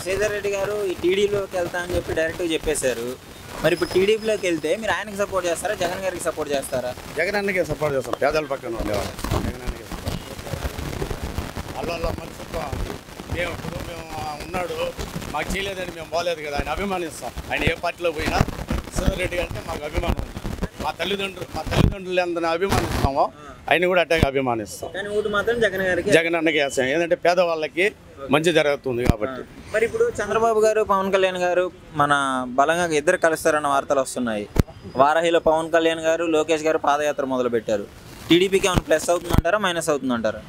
శ్రీధర్ రెడ్డి గారు ఈ టీడీలోకి వెళ్తా అని చెప్పి డైరెక్ట్గా చెప్పేశారు మరి ఇప్పుడు టీడీపీలోకి వెళ్తే మీరు ఆయనకి సపోర్ట్ చేస్తారా జగన్ గారికి సపోర్ట్ చేస్తారా జగన్ అన్నకే సపోర్ట్ చేస్తాం పేదల పక్కన ఉండేవాళ్ళు జగన్ అన్నకే వాళ్ళ మనసుత్వం మేము ఇప్పుడు మేము ఆ, ఉన్నాడు మాకు చేయలేదని మేము పోలేదు కదా ఆయన అభిమానిస్తాం ఆయన ఏ పార్టీలో పోయినా శ్రీధర్ రెడ్డి అంటే మాకు అభిమానం ఉంది మా తల్లిదండ్రులు మా తల్లిదండ్రులు ఎంత అభిమానిస్తామో ఆయన కూడా అట్టాగే అభిమానిస్తాం కానీ ఓటు మాత్రం జగన్ గారికి జగన్ అన్నకి వేస్తాం ఏంటంటే పేదవాళ్ళకి మంచి జరుగుతుంది కాబట్టి మరి ఇప్పుడు చంద్రబాబు గారు పవన్ కళ్యాణ్ గారు మన బలంగా ఇద్దరు కలుస్తారన్న వార్తలు వస్తున్నాయి వారాహిలో పవన్ కళ్యాణ్ గారు లోకేష్ గారు పాదయాత్ర మొదలు పెట్టారు టీడీపీకి ఏమైనా ప్లస్ అవుతుందంటారా మైనస్ అవుతుందంటారా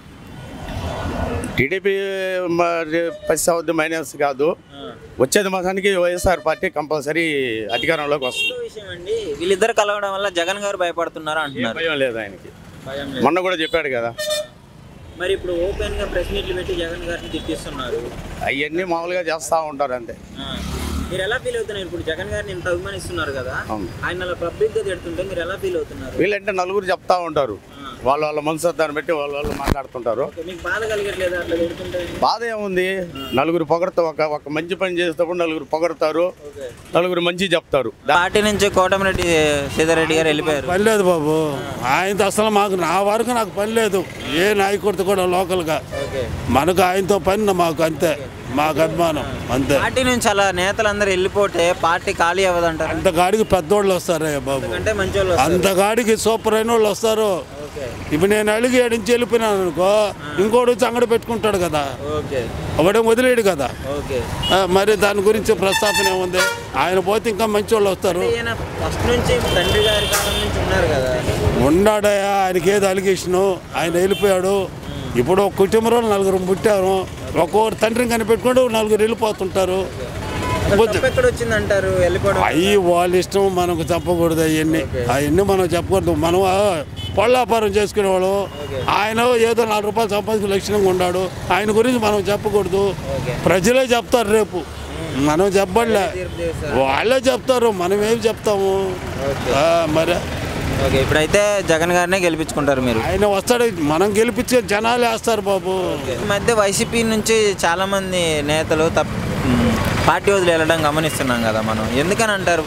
టీడీపీ మరి పసి అవుద్ది మైనస్ కాదు వచ్చేది మాసానికి వైఎస్ఆర్ పార్టీ కంపల్సరీ అధికారంలోకి వస్తుంది ఇంకో విషయం అండి వీళ్ళిద్దరు కలవడం వల్ల జగన్ గారు భయపడుతున్నారు అంటున్నారు భయం లేదు ఆయనకి భయం మొన్న కూడా చెప్పాడు కదా మరి ఇప్పుడు ఓపెన్ గా ప్రెస్ మీట్లు పెట్టి జగన్ గారిని తిట్టిస్తున్నారు అవన్నీ మామూలుగా చేస్తూ ఉంటారు అంతే ఆ, మీరు ఎలా ఫీల్ అవుతున్నారు ఇప్పుడు జగన్ గారిని ఇంత అభిమానిస్తున్నారు కదా అవును. ఆయన అలా పబ్లిక్ గా తిడుతుంటే మీరు ఎలా ఫీల్ అవుతున్నారు వీళ్ళంటే నలుగురు చెప్తా ఉంటారు వాళ్ళ వాళ్ళ మనసు దాన్ని బట్టి వాళ్ళ వాళ్ళు మాట్లాడుతుంటారు ఓకే, మీకు బాధ కలిగట్లేదు అట్లా తిడుతుంటే బాధ ఏముంది నలుగురు పొగడతా ఒక ఒక మంచి పని చేసేటప్పుడు నలుగురు పొగడతారు ఓకే. నలుగురు మంచి చెప్తారు పార్టీ నుంచి కోటమిరెడ్డి సీతారెడ్డి గారు వెళ్ళిపోయారు పని లేదు బాబు ఆయనతో అసలు మాకు నా వరకు నాకు పని లేదు ఏ నాయకుడితో కూడా లోకల్గా ఓకే మనకు ఆయనతో పని మాకు అంతే మాకు అభిమానం అంతే పార్టీ నుంచి అలా నేతలందరూ వెళ్ళిపోతే పార్టీ ఖాళీ అవ్వదంటారు అంత గాడికి పెద్దోళ్ళు వస్తారే బాబు అంటే మంచి వాళ్ళు వస్తారు. అంత గాడికి సూపర్ అయిన వాళ్ళు వస్తారు ఓకే ఇప్పుడు నేను అలిగి ఏడు నుంచి వెళ్ళిపోయినాను అనుకో ఇంకోటి వచ్చి అంగడి పెట్టుకుంటాడు కదా ఓకే అవడం వదిలేడు కదా ఓకే ఆ, మరి దాని గురించి ప్రస్తాపన ఏముంది ఆయన పోతే ఇంకా మంచి వాళ్ళు వస్తారు ఈయన ఫస్ట్ నుంచి తండ్రి గారి కాలం నుంచి ఉన్నారు కదా ఉన్నాడయా ఆయనకి ఏది అలిగేషను ఆయన వెళ్ళిపోయాడు ఇప్పుడు ఒక కుటుంబంలో నలుగురు పుట్టారు ఒక్కొక్కరు తండ్రిని కనిపెట్టుకుంటూ నలుగురు వెళ్ళిపోతుంటారు తప్పు ఎక్కడ వచ్చింది అంటారు వెళ్ళిపోవడం అవి వాళ్ళ ఇష్టం మనకు చెప్పకూడదు అవన్నీ అవన్నీ మనం చెప్పకూడదు మనం ఆ, పళ్ళ వ్యాపారం చేసుకునేవాడు ఆయన ఏదో నాలుగు రూపాయలు సంపాదించిన లక్షణంగా ఉన్నాడు ఆయన గురించి మనం చెప్పకూడదు ప్రజలే చెప్తారు రేపు మనం చెప్పలే తీర్పు చేశారు. వాళ్ళే చెప్తారు మనం ఏం చెప్తాము ఆ, మరి ఓకే ఇప్పుడైతే జగన్ గారినే గెలిపించుకుంటారు మీరు ఆయన వస్తాడు మనం గెలిపించే జనాలు వేస్తారు బాబు ఈ మధ్య వైసీపీ నుంచి చాలా మంది నేతలు తప్ మ్, పార్టీ వదిలి వెళ్ళడం గమనిస్తున్నాం కదా మనం ఎందుకని అంటారు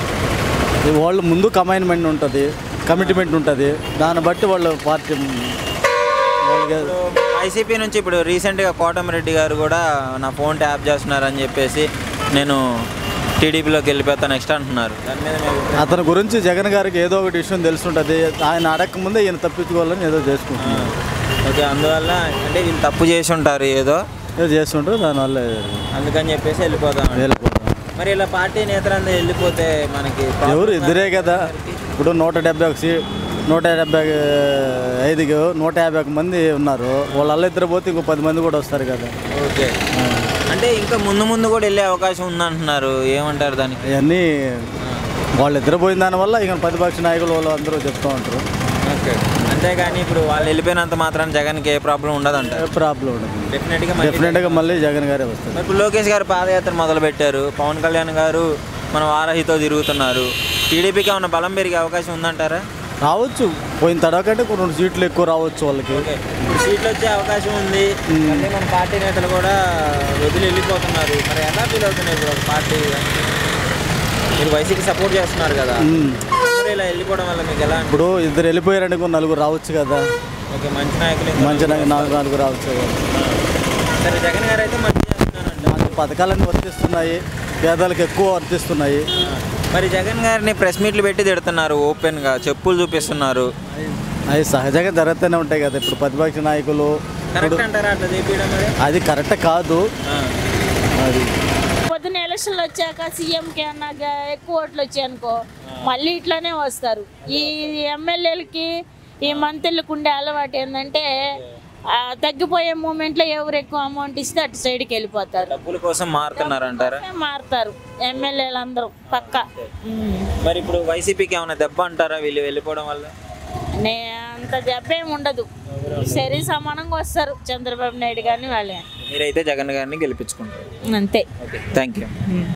వాళ్ళు ముందు కమైన్మెంట్ ఉంటుంది కమిట్మెంట్ ఉంటుంది దాన్ని బట్టి వాళ్ళు పార్టీ వాళ్ళకి వైసీపీ నుంచి ఇప్పుడు రీసెంట్గా కోటమిరెడ్డి గారు కూడా నా ఫోన్ ట్యాప్ చేస్తున్నారని చెప్పేసి నేను టీడీపీలోకి వెళ్ళిపోతాను నెక్స్ట్ అంటున్నారు దాని మీద మీ అభిప్రాయం? అతని గురించి జగన్ గారికి ఏదో ఒకటి విషయం తెలుసుంటుంది ఆయన అడగక ముందే ఈయన తప్పించుకోవాలని ఏదో చేసుకుంటున్నారు ఓకే అందువల్ల అంటే వీళ్ళు తప్పు చేసి ఉంటారు ఏదో ఏదో చేస్తుంటారు దానివల్ల అందుకని చెప్పేసి వెళ్ళిపోతాం వెళ్ళిపోతాం మరి ఇలా పార్టీ నేతలందరూ వెళ్ళిపోతే మనకి problem ఎవరు కాదా? ఇద్దరే కదా ఇప్పుడు నూట డెబ్బై ఒక సీ నూట డెబ్బై ఐదుకు నూట యాభై ఒక మంది ఉన్నారు వాళ్ళ ఇద్దరు పోతే ఇంకో పది మంది కూడా వస్తారు కదా ఓకే అంటే ఇంకా ముందు ముందు కూడా వెళ్ళే అవకాశం ఉందంటున్నారు ఏమంటారు దానికి అవన్నీ వాళ్ళిద్దరు పోయిన దానివల్ల ఇక ప్రతిపక్ష నాయకులు వాళ్ళు అందరూ చెప్తూ ఉంటారు ఓకే అంతేగాని ఇప్పుడు వాళ్ళు వెళ్ళిపోయినంత మాత్రం జగన్కి ఏ ప్రాబ్లం ఉండదంటారు ప్రాబ్లం ఉండదు డెఫినెట్గా మళ్ళీ డెఫినెట్గా మళ్ళీ జగన్ గారే వస్తారు మరి ఇప్పుడు లోకేష్ గారు పాదయాత్ర మొదలు పెట్టారు పవన్ కళ్యాణ్ గారు మన వారాహితో తిరుగుతున్నారు టీడీపీకి ఏమైనా బలం పెరిగే అవకాశం ఉందంటారా రావచ్చు పోయిన తర్వాత కంటే కొన్ని రెండు సీట్లు ఎక్కువ రావచ్చు వాళ్ళకి ఓకే ఇప్పుడు సీట్లు వచ్చే అవకాశం ఉంది మళ్ళీ మన పార్టీ నేతలు కూడా వదిలి వెళ్ళిపోతున్నారు మరి ఎలా ఫీల్ అవుతున్నాయి ఇప్పుడు ఒక పార్టీ మీరు వైసీపీ సపోర్ట్ చేస్తున్నారు కదా మరి ఇలా వెళ్ళిపోవడం వల్ల మీకు ఎలా ఇప్పుడు ఇద్దరు వెళ్ళిపోయారనుకో నలుగురు రావచ్చు కదా ఓకే మంచి నాయకులు ఇంకా మంచి నాలుగు నాలుగు నాలుగు రావచ్చు కదా సరే జగన్ గారు అయితే మంచి చేస్తున్నారంట మాకు పథకాలన్నీ వర్తిస్తున్నాయి పేదలకు ఎక్కువ వర్తిస్తున్నాయి మరి జగన్ గారిని ప్రెస్ మీట్లు పెట్టి తిడుతున్నారు ఓపెన్గా చెప్పులు చూపిస్తున్నారు అవి సహజంగా జరుగుతూనే ఉంటాయి కదా ఇప్పుడు ప్రతిపక్ష నాయకులు కరెక్ట్ అంటారా అట్లా చేపించడం మరి అది కరెక్ట్ కాదు ఆ. అది పొద్దున్న ఎలక్షన్లు వచ్చాక సీఎంకి అన్నాక ఎక్కువ ఓట్లు వచ్చాయనుకో మళ్ళీ ఇట్లానే వస్తారు ఈ ఎమ్మెల్యేలకి ఈ మంత్రులకు ఉండే అలవాటు ఏంటంటే ఆ, తగ్గిపోయే మూమెంట్లో ఎవరు ఎక్కువ అమౌంట్ ఇస్తే అటు సైడ్కి వెళ్ళిపోతారు డబ్బుల కోసం మారుతున్నారంటారా మారుతారు ఎమ్మెల్యేలు అందరూ పక్క ఉమ్. మరి ఇప్పుడు వైసీపీకి ఏమైనా దెబ్బ అంటారా వీళ్ళు వెళ్ళిపోవడం వల్ల నే అంత దెబ్బేం ఉండదు సరి సమానంగా వస్తారు చంద్రబాబు నాయుడు కానీ వాళ్ళే మీరైతే జగన్ గారిని గెలిపించుకుంటారు అంతే ఓకే థ్యాంక్ యూ